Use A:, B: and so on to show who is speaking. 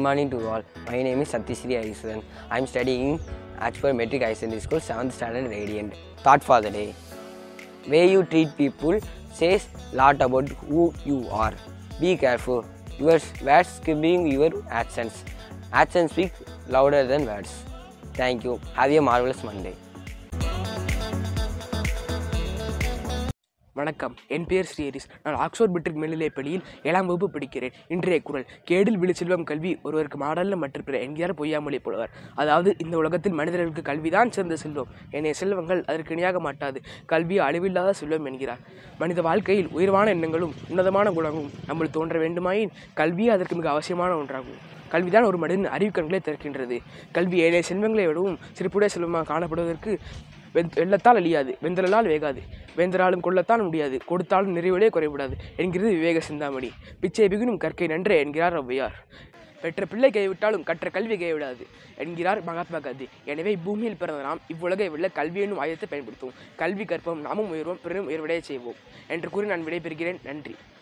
A: morning to all. My name is Satyasri Aisudan. I am studying Axford Metric High Secondary School, 7th standard Radiant. Thought for the day. Way you treat people says lot about who you are. Be careful. Your words giving your actions. Actions speak louder than words. Thank you. Have a marvelous Monday.
B: வணக்கம் என் பெயர் ஸ்ரீஹரிஸ் நான் Oxford matric மேல்நிலைப் பள்ளியில் ஏழாம் வகுப்பு படிக்கிறேன் இன்றைய குரல் கேடில் விழு செல்வம் கல்வி ஒருவருக்கு மாடல்ல மற்ற பிற என்கிறார் பொய்யாமொழி புலவர் அதாவது இந்த உலகத்தில் மனிதர்களுக்கு கல்விதான் சிறந்த செல்வம் என்னைய செல்வங்கள் அதற்கு இணையாக மாட்டாது கல்வி அழிவில்லாத செல்வம் என்கிறார் மனித வாழ்க்கையில் உயர்வான எண்ணங்களும் உன்னதமான குணங்களும் நம்மள் தோன்ற வேண்டுமாயின் கல்வி அதற்கு மிக அவசியமான ஒன்றாகும் கல்விதான் ஒரு மனிதன் அறிவு கண்களை திறக்கின்றது கல்வி ஏனைய செல்வங்களை விடவும் சிறப்புடைய செல்வமாக காணப்படுவதற்கு வெந் வெள்ளத்தால் அழியாது வெந்தலால் வேகாது வேந்தராலும் கொள்ளத்தான் முடியாது கொடுத்தாலும் நிறைவிலே குறைவிடாது என்கிறது விவேக சிந்தாமணி பிச்சை பிகுனும் கற்கை நன்றே என்கிறார் ஔவையார் பெற்ற பிள்ளை கைவிட்டாலும் கற்ற கல்வி கைவிடாது என்கிறார் மகாத்மா காந்தி எனவே பூமியில் பிறந்த நாம் இவ்வுலகை வெல்ல கல்வி என்னும் ஆயுதத்தை பயன்படுத்துவோம் கல்வி கற்போம் நாமும் உயர்வோம் பிறரும் உயர்வடைய செய்வோம் என்று கூறி நான் விடைபெறுகிறேன் நன்றி